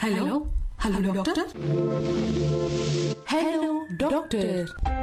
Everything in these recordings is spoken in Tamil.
Hello hello doctor hello doctor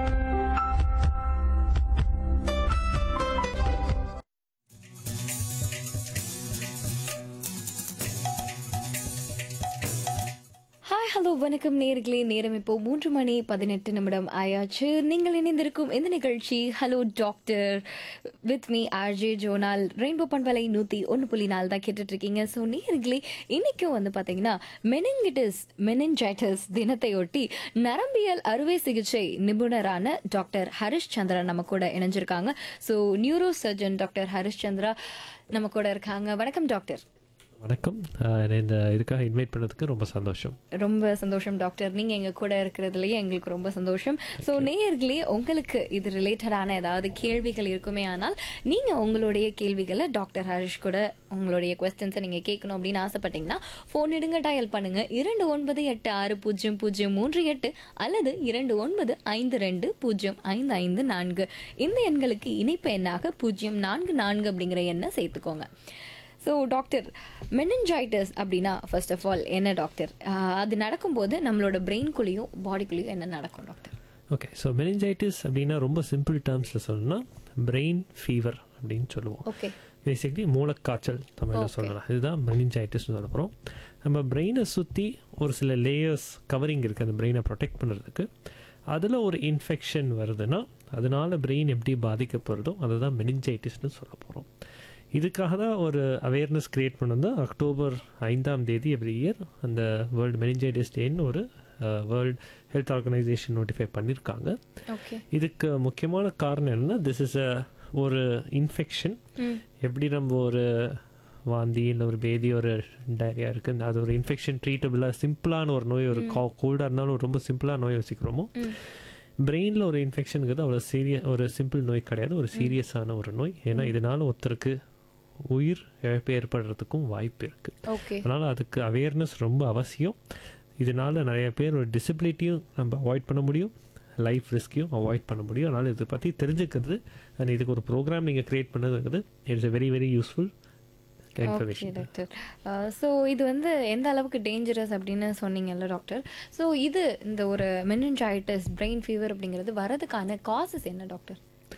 hi hello வணக்கம் நேர்களே நேரம் இப்போ மூன்று மணி பதினெட்டு நிமிடம் ஆயாச்சு நீங்கள் இணைந்திருக்கும் இந்த நிகழ்ச்சி hello doctor with me RJ Jonal rainbow பண்பலை நூற்றி ஒன்று புள்ளி நாலு தான் கேட்டுட்டு இருக்கீங்க ஸோ நேர்களே இன்றைக்கும் வந்து பார்த்தீங்கன்னா மெனிங்கிட்டிஸ் மெனின்ஜைட்டிஸ் தினத்தையொட்டி நரம்பியல் அறுவை சிகிச்சை நிபுணரான டாக்டர் ஹரிஷ் சந்திரா நம்ம கூட இணைஞ்சிருக்காங்க so neuro surgeon doctor Harish Chandra நம்ம கூட இருக்காங்க வணக்கம் டாக்டர் வணக்கம் ஆஹ் என்னை இந்த இதுக்காக இன்வைட் பண்ணதுக்கு ரொம்ப சந்தோஷம் ரொம்ப சந்தோஷம் டாக்டர் நீங்க எங்க கூட இருக்கிறதுலயே எங்களுக்கு ரொம்ப சந்தோஷம் ஸோ நேயர்களே உங்களுக்கு இது ரிலேட்டடான ஏதாவது கேள்விகள் இருக்குமே ஆனால் நீங்க உங்களுடைய கேள்விகளை டாக்டர் ஹரிஷ் கூட உங்களுடைய கொஸ்டின்ஸை நீங்க கேட்கணும் அப்படின்னு ஆசைப்பட்டீங்கன்னா ஃபோன் எடுங்க டயல் பண்ணுங்க இரண்டு ஒன்பது எட்டு ஆறு பூஜ்ஜியம் பூஜ்ஜியம் மூன்று எட்டு அல்லது இரண்டு ஒன்பது ஐந்து ரெண்டு பூஜ்ஜியம் ஐந்து ஐந்து நான்கு இந்த எண்களுக்கு இணைப்பு எண்ணாக பூஜ்ஜியம் நான்கு நான்கு அப்படிங்கிற எண்ணை சேர்த்துக்கோங்க ஸோ டாக்டர் மெனஞ்சாய்டஸ் அப்படின்னா ஃபர்ஸ்ட் ஆஃப் ஆல் என்ன டாக்டர் ஆஹ் அது நடக்கும்போது நம்மளோட பிரெயின்குள்ளேயும் பாடிக்குள்ளேயும் என்ன நடக்கும் டாக்டர் ஓகே ஸோ மெனிஞ்சைட்டிஸ் அப்படின்னா ரொம்ப சிம்பிள் டேர்ம்ஸில் சொல்லணும்னா பிரெயின் ஃபீவர் அப்படின்னு சொல்லுவோம் ஓகே பேசிக்கலி மூளைக்காய்ச்சல் தமிழில் Okay. சொல்லலாம் இதுதான் மெனிஞ்சைட்டிஸ்னு சொல்ல போகிறோம் நம்ம பிரெயினை சுற்றி ஒரு சில லேயர்ஸ் கவரிங் இருக்குது அந்த பிரெயினை ப்ரொடெக்ட் பண்ணுறதுக்கு அதில் ஒரு இன்ஃபெக்ஷன் வருதுன்னா அதனால பிரெயின் எப்படி பாதிக்கப்படுறதோ அதை தான் மெனிஞ்சைட்டிஸ்னு சொல்ல போகிறோம் இதுக்காக தான் ஒரு அவேர்னஸ் க்ரியேட் பண்ணது அக்டோபர் ஐந்தாம் தேதி எவ்ரி இயர் அந்த வேர்ல்டு மெனிஞ்சைட்டிஸ் டேன்னு ஒரு வேர்ல்டு ஹெல்த் ஆர்கனைசேஷன் நோட்டிஃபை பண்ணியிருக்காங்க ஓகே இதுக்கு முக்கியமான காரணம் என்னன்னா திஸ் இஸ் அ ஒரு இன்ஃபெக்ஷன் ம் எப்படி நம்ம ஒரு வாந்தி இல்லை ஒரு பேதி ஒரு டயரியா இருக்குது அது ஒரு இன்ஃபெக்ஷன் ட்ரீட்டபிளாக சிம்பிளான ஒரு நோய் ஒரு கா கோல்டாக இருந்தாலும் ஒரு ரொம்ப சிம்பிளான நோய் யோசிக்கிறோமோ ம் பிரெயினில் ஒரு இன்ஃபெக்ஷனுங்கிறது அவ்வளோ சீரியஸ் ஒரு சிம்பிள் நோய் கிடையாது ஒரு சீரியஸான ஒரு நோய் ஏன்னா இதனால ஒருத்தருக்கு உயிர் இழப்பு ஏற்படுறதுக்கும் வாய்ப்பு இருக்குது ஓகே அதனால் அதுக்கு அவேர்னஸ் ரொம்ப அவசியம் இதனால நிறைய பேர் ஒரு டிசபிலிட்டியும் நம்ம அவாய்ட் பண்ண முடியும் லைஃப் ரிஸ்க்கையும் அவாய்ட் பண்ண முடியும் அதனால் இதை பற்றி தெரிஞ்சுக்கிறது அண்ட் இதுக்கு ஒரு ப்ரோக்ராம் நீங்கள் க்ரியேட் பண்ணதுங்கிறது it's a very very useful okay information doctor so இது வந்து எந்த அளவுக்கு டேஞ்சரஸ் அப்படின்னு சொன்னீங்கல்ல டாக்டர் ஸோ இது இந்த ஒரு மெனஞ்சாய்டஸ் பிரெயின் ஃபீவர் அப்படிங்கிறது வரதுக்கான காசஸ் என்ன டாக்டர்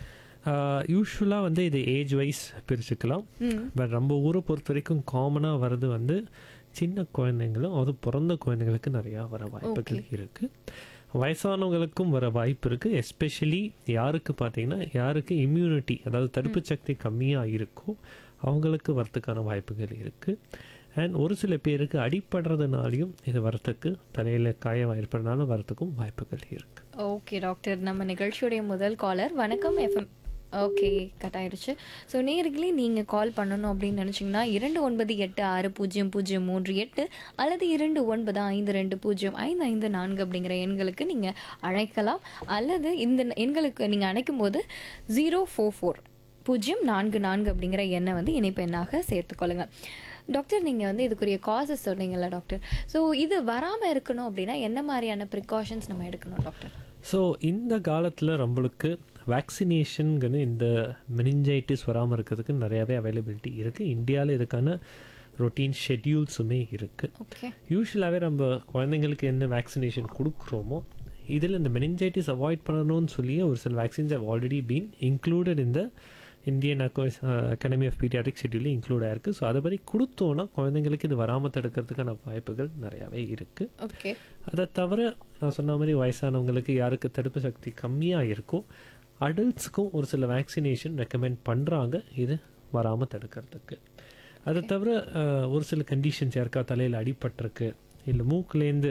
யூஸ்வலாக வந்து இது ஏஜ் வைஸ் பிரிச்சுக்கலாம் ம் பட் நம்ம ஊரை பொறுத்த வரைக்கும் காமனாக வர்றது வந்து சின்ன குழந்தைங்களும் அது பிறந்த குழந்தைங்களுக்கு நிறையா வர வாய்ப்புகள் இருக்குது வயசானவங்களுக்கும் வர வாய்ப்பு இருக்குது எஸ்பெஷலி யாருக்கு பார்த்தீங்கன்னா யாருக்கு இம்யூனிட்டி அதாவது தடுப்பு சக்தி கம்மியாக இருக்கோ அவங்களுக்கு வரத்துக்கான வாய்ப்புகள் இருக்குது அண்ட் ஒரு சில பேருக்கு அடிப்படுறதுனாலையும் இது வரத்துக்கு தலையில் காயம் ஏற்படுறதுனால வரத்துக்கும் வாய்ப்புகள் இருக்குது ஓகே டாக்டர் நம்ம நிகழ்ச்சியுடைய முதல் காலர் வணக்கம் எஃப்எம் ஓகே கட் ஆயிடுச்சு ஸோ நேர்களே நீங்கள் கால் பண்ணணும் அப்படின்னு நினச்சிங்கன்னா இரண்டு ஒன்பது எட்டு ஆறு பூஜ்ஜியம் பூஜ்ஜியம் மூன்று எட்டு அல்லது இரண்டு ஒன்பது ஐந்து ரெண்டு பூஜ்ஜியம் ஐந்து ஐந்து நான்கு அப்படிங்கிற எண்களுக்கு நீங்கள் அழைக்கலாம் அல்லது இந்த எண்களுக்கு நீங்கள் அழைக்கும் போது ஜீரோ ஃபோர் ஃபோர் பூஜ்ஜியம் நான்கு நான்கு அப்படிங்கிற எண்ணை வந்து இணைப்பு எண்ணாக சேர்த்துக்கொள்ளுங்க டாக்டர் நீங்கள் வந்து இதுக்குரிய காசஸ் சொன்னீங்கல்ல டாக்டர் ஸோ இது வராமல் இருக்கணும் அப்படின்னா என்ன மாதிரியான ப்ரிகாஷன்ஸ் நம்ம எடுக்கணும் டாக்டர் ஸோ இந்த காலத்தில் நம்மளுக்கு வேக்சினேஷனுங்கன்னு இந்த மெனிஞ்சைட்டிஸ் வராமல் இருக்கிறதுக்கு நிறையாவே அவைலபிலிட்டி இருக்குது இந்தியாவில் இதுக்கான ரொட்டீன் ஷெட்யூல்ஸுமே இருக்குது ஓகே யூஸ்வலாகவே நம்ம குழந்தைங்களுக்கு என்ன வேக்சினேஷன் கொடுக்குறோமோ இதில் இந்த மெனிஞ்சைட்டிஸ் அவாய்ட் பண்ணணும்னு சொல்லி ஒரு சில vaccines have already been included இந்த இந்தியன் அகாடமி ஆஃப் பீடியாட்ரிக் ஷெட்யூலில் இன்க்ளூட் ஆயிருக்கு ஸோ அதை மாதிரி கொடுத்தோன்னா குழந்தைங்களுக்கு இது வராமல் தடுக்கிறதுக்கான வாய்ப்புகள் நிறையாவே இருக்குது ஓகே அதை தவிர நான் சொன்ன மாதிரி வயசானவங்களுக்கு யாருக்கு தடுப்பு சக்தி கம்மியாக இருக்கோ அடல்ட்ஸுக்கும் ஒரு சில வேக்சினேஷன் ரெக்கமெண்ட் பண்ணுறாங்க இது வராமல் தடுக்கிறதுக்கு அதை தவிர அஹ், ஒரு சில கண்டிஷன்ஸ் யாருக்கா தலையில் அடிபட்டிருக்கு இல்லை மூக்குலேருந்து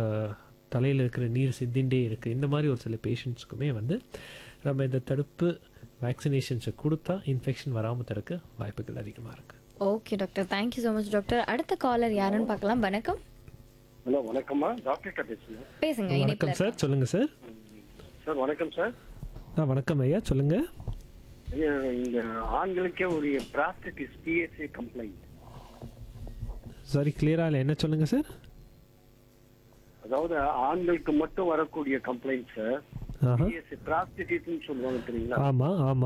தலையில் இருக்கிற நீர் சிந்திண்டே இருக்குது இந்த மாதிரி ஒரு சில பேஷண்ட்ஸ்க்குமே வந்து நம்ம இந்த தடுப்பு வேக்சினேஷன்ஸை கொடுத்தா இன்ஃபெக்ஷன் வராமல் தடுக்க வாய்ப்புகள் அதிகமாக இருக்குது okay doctor thank you so much doctor அடுத்த காலர் யாருன்னு பார்க்கலாம் வணக்கம் ஹலோ வணக்கம்மா டாக்டர்கிட்ட பேசுங்க பேசுங்க வணக்கம் இணைப்பில் சார் சொல்லுங்கள் சார் சார் வணக்கம் சார் ஆ வணக்கம் ஐயா சொல்லுங்கள் ஐயா, இந்த ஆண்களுக்கே ஒரு பிராஸ்டிஸ் பிஎஸ்சி கம்ப்ளைண்ட் சாரி கிளியராக இல்லை என்ன சொல்லுங்கள் சார் அதாவது ஆண்களுக்கு மட்டும் வரக்கூடிய கம்ப்ளைண்ட் சார் ஆஹா பிஎஸ்சி பிராஸ்டிடியூட்னு சொல்லுவாங்க தெரியுங்களா ஆமாம் ஆமாம்